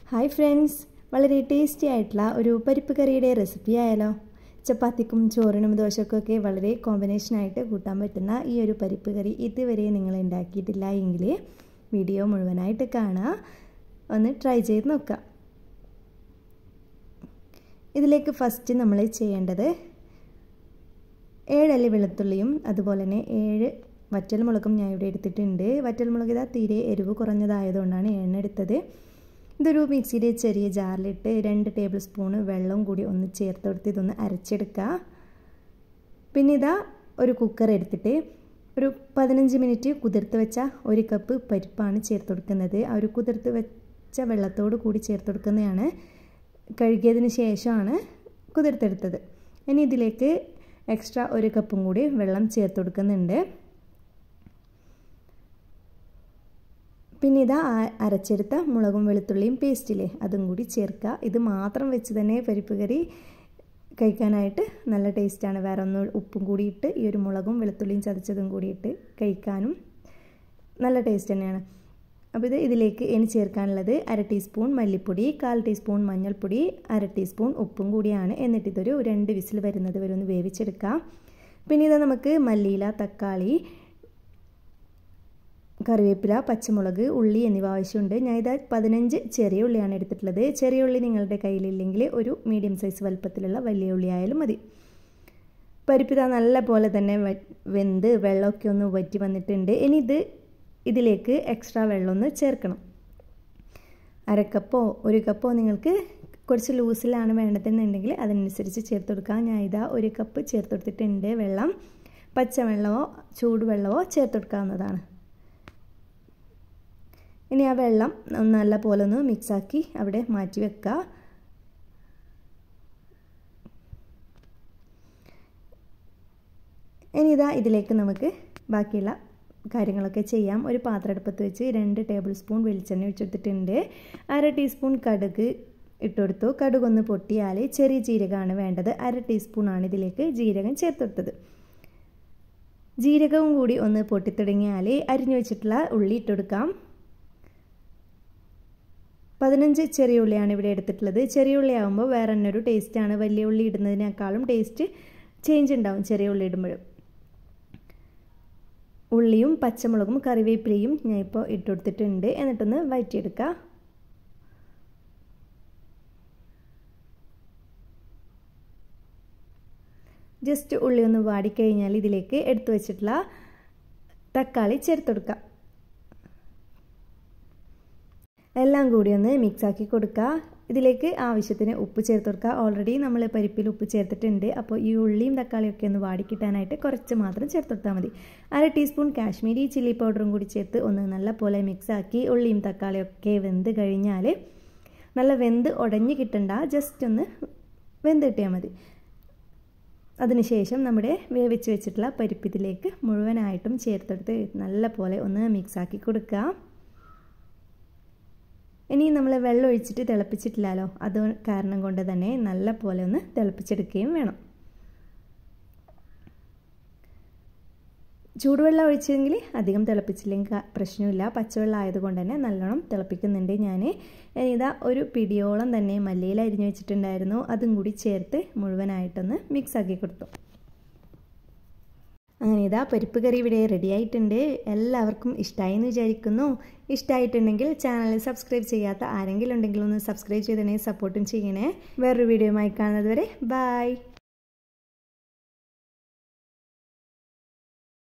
hi friends വളരെ tasty ആയിട്ടുള്ള ഒരു പരിപ്പ് കറിയുടെ റെസിപ്പി ആയാലോ ചപ്പാത്തിക്കും ചോറിനും ദോശക്കൊക്കെ വളരെ കോമ്പിനേഷനായിട്ട് കൂട്ടാൻ പറ്റുന്ന ഈ ഒരു പരിപ്പ് കറി ഇതുവരെ നിങ്ങൾ ഉണ്ടാക്കിയിട്ടില്ല എങ്കിൽ വീഡിയോ മുഴുവനായിട്ട് കാണുക ഒന്ന് ട്രൈ ചെയ്ത് നോക്കുക ഇതിലേക്ക് ഫസ്റ്റ് നമ്മൾ ചെയ്യേണ്ടത് ഏഴല്ലി വെളുത്തുള്ളിയും അതുപോലെ തന്നെ ഏഴ് വറ്റൽമുളകും ഞാൻ ഇവിടെ എടുത്തിട്ടുണ്ട് വറ്റൽമുളക് ഇതാ തീരെ എരിവ് കുറഞ്ഞതായതുകൊണ്ടാണ് എണ്ണ എടുത്തത് ഇതൊരു മിക്സിയുടെ ചെറിയ ജാറിലിട്ട് രണ്ട് ടേബിൾ സ്പൂണ് വെള്ളം കൂടി ഒന്ന് ചേർത്ത് കൊടുത്ത് ഇതൊന്ന് അരച്ചെടുക്കുക പിന്നെ ഇതാ ഒരു കുക്കർ എടുത്തിട്ട് ഒരു പതിനഞ്ച് മിനിറ്റ് കുതിർത്ത് വെച്ച ഒരു കപ്പ് പരിപ്പാണ് ചേർത്ത് കൊടുക്കുന്നത് ആ ഒരു കുതിർത്ത് വെച്ച വെള്ളത്തോട് കൂടി ചേർത്ത് കൊടുക്കുന്നതാണ് കഴുകിയതിന് ശേഷമാണ് കുതിർത്തെടുത്തത് ഇനി ഇതിലേക്ക് എക്സ്ട്രാ ഒരു കപ്പും കൂടി വെള്ളം ചേർത്ത് കൊടുക്കുന്നുണ്ട് പിന്നെ ഇതാ അരച്ചെടുത്ത മുളകും വെളുത്തുള്ളിയും പേസ്റ്റില്ലേ അതും കൂടി ചേർക്കുക ഇത് മാത്രം വെച്ച് തന്നെ പരിപ്പ് കറി കഴിക്കാനായിട്ട് നല്ല ടേസ്റ്റാണ് വേറെ ഒന്ന് ഉപ്പും കൂടിയിട്ട് ഈ ഒരു മുളകും വെളുത്തുള്ളിയും ചതച്ചതും കൂടിയിട്ട് കഴിക്കാനും നല്ല ടേസ്റ്റ് തന്നെയാണ് അപ്പോൾ ഇത് ഇതിലേക്ക് ഇനി ചേർക്കാനുള്ളത് അര ടീസ്പൂൺ മല്ലിപ്പൊടി കാൽ ടീസ്പൂൺ മഞ്ഞൾപ്പൊടി അര ടീസ്പൂൺ ഉപ്പും കൂടിയാണ് എന്നിട്ട് ഇതൊരു രണ്ട് വിസിൽ വരുന്നത് വരെ ഒന്ന് വേവിച്ചെടുക്കാം പിന്നെ ഇത് നമുക്ക് മല്ലിയില തക്കാളി കറിവേപ്പില പച്ചമുളക് ഉള്ളി എന്നിവ ആവശ്യമുണ്ട് ഞാൻ ഇത് പതിനഞ്ച് ചെറിയ ഉള്ളിയാണ് എടുത്തിട്ടുള്ളത് ചെറിയ ഉള്ളി നിങ്ങളുടെ കയ്യിലില്ലെങ്കിൽ ഒരു മീഡിയം സൈസ് വലുപ്പത്തിലുള്ള വലിയ ഉള്ളി ആയാലും മതി പരിപ്പിത നല്ല പോലെ തന്നെ വെന്ത് വെള്ളമൊക്കെ ഒന്ന് വറ്റി വന്നിട്ടുണ്ട് ഇനി ഇത് ഇതിലേക്ക് എക്സ്ട്രാ വെള്ളം ഒന്ന് ചേർക്കണം അരക്കപ്പോ ഒരു കപ്പോ നിങ്ങൾക്ക് കുറച്ച് ലൂസിലാണ് വേണ്ടതെന്നുണ്ടെങ്കിൽ അതിനനുസരിച്ച് ചേർത്ത് കൊടുക്കാം ഞാൻ ഇതാ ഒരു കപ്പ് ചേർത്ത് കൊടുത്തിട്ടുണ്ട് വെള്ളം പച്ചവെള്ളമോ ചൂടുവെള്ളമോ ചേർത്ത് കൊടുക്കാവുന്നതാണ് ഇനി ആ വെള്ളം നല്ല പോലെ ഒന്ന് മിക്സാക്കി അവിടെ മാറ്റി വെക്കുക ഇനി ഇതാ ഇതിലേക്ക് നമുക്ക് ബാക്കിയുള്ള കാര്യങ്ങളൊക്കെ ചെയ്യാം ഒരു പാത്രം അടുപ്പത്ത് വെച്ച് രണ്ട് ടേബിൾ സ്പൂൺ വെളിച്ചെണ്ണ ഒഴിച്ചെടുത്തിട്ടുണ്ട് അര ടീസ്പൂൺ കടുക് ഇട്ടുകൊടുത്തു കടുകൊന്ന് പൊട്ടിയാൽ ചെറിയ ജീരകമാണ് വേണ്ടത് അര ടീസ്പൂണാണ് ഇതിലേക്ക് ജീരകം ചേർത്തെടുത്തത് ജീരകവും കൂടി ഒന്ന് പൊട്ടിത്തുടങ്ങിയാൽ അരിഞ്ഞു വെച്ചിട്ടുള്ള ഉള്ളി ഇട്ടുകൊടുക്കാം പതിനഞ്ച് ചെറിയ ഉള്ളിയാണ് ഇവിടെ എടുത്തിട്ടുള്ളത് ചെറിയ ഉള്ളി ആകുമ്പോൾ വേറെ തന്നെ ഒരു ടേസ്റ്റാണ് വലിയ ഉള്ളി ഇടുന്നതിനേക്കാളും ടേസ്റ്റ് ചേഞ്ച് ഉണ്ടാവും ചെറിയ ഉള്ളി ഇടുമ്പോഴും ഉള്ളിയും പച്ചമുളകും കറിവേപ്പിലയും ഞാൻ ഇപ്പോൾ ഇട്ടുകൊടുത്തിട്ടുണ്ട് എന്നിട്ടൊന്ന് വയറ്റിയെടുക്കുക ജസ്റ്റ് ഉള്ളി ഒന്ന് വാടിക്കഴിഞ്ഞാൽ ഇതിലേക്ക് എടുത്തു വെച്ചിട്ടുള്ള തക്കാളി ചേർത്ത് കൊടുക്കുക എല്ലാം കൂടി ഒന്ന് മിക്സാക്കി കൊടുക്കുക ഇതിലേക്ക് ആവശ്യത്തിന് ഉപ്പ് ചേർത്ത് കൊടുക്കുക ഓൾറെഡി നമ്മൾ പരിപ്പിൽ ഉപ്പ് ചേർത്തിട്ടുണ്ട് അപ്പോൾ ഈ ഉള്ളിയും തക്കാളിയും ഒക്കെ ഒന്ന് വാടിക്കിട്ടാനായിട്ട് കുറച്ച് മാത്രം ചേർത്ത് കൊടുത്താൽ മതി അര ടീസ്പൂൺ കാശ്മീരി ചില്ലി പൗഡറും കൂടി ചേർത്ത് ഒന്ന് നല്ല പോലെ മിക്സാക്കി ഉള്ളിയും തക്കാളിയും ഒക്കെ വെന്ത് കഴിഞ്ഞാൽ നല്ല വെന്ത് ഉടഞ്ഞ് കിട്ടണ്ട ജസ്റ്റ് ഒന്ന് വെന്ത് കിട്ടിയാൽ മതി അതിനുശേഷം നമ്മുടെ വേവിച്ച് വെച്ചിട്ടുള്ള പരിപ്പ് ഇതിലേക്ക് മുഴുവനായിട്ടും ചേർത്തെടുത്ത് നല്ല പോലെ ഒന്ന് മിക്സാക്കി കൊടുക്കുക ഇനി നമ്മൾ വെള്ളം ഒഴിച്ചിട്ട് തിളപ്പിച്ചിട്ടില്ലല്ലോ അത് കാരണം കൊണ്ട് തന്നെ നല്ല പോലെ ഒന്ന് തിളപ്പിച്ചെടുക്കുകയും വേണം ചൂടുവെള്ളം ഒഴിച്ചെങ്കിൽ അധികം തിളപ്പിച്ചില്ലെങ്കിൽ പ്രശ്നമില്ല പച്ചവെള്ളം ആയതുകൊണ്ട് തന്നെ നല്ലോണം തിളപ്പിക്കുന്നുണ്ട് ഞാൻ ഇതാ ഒരു പിടിയോളം തന്നെ മല്ലിയിൽ അരിഞ്ഞു വെച്ചിട്ടുണ്ടായിരുന്നു അതും കൂടി ചേർത്ത് മുഴുവനായിട്ടൊന്ന് മിക്സ് ആക്കി കൊടുത്തു അങ്ങനെ ഇതാ പരിപ്പ് കറി ഇവിടെ റെഡി ആയിട്ടുണ്ട് എല്ലാവർക്കും ഇഷ്ടമായി എന്ന് വിചാരിക്കുന്നു ഇഷ്ടമായിട്ടുണ്ടെങ്കിൽ ചാനൽ സബ്സ്ക്രൈബ് ചെയ്യാത്ത ആരെങ്കിലും ഉണ്ടെങ്കിൽ ഒന്ന് സബ്സ്ക്രൈബ് ചെയ്തതിനെ സപ്പോർട്ടും ചെയ്യണേ വേറൊരു വീഡിയോയുമായി കാണുന്നത് വരെ ബായ്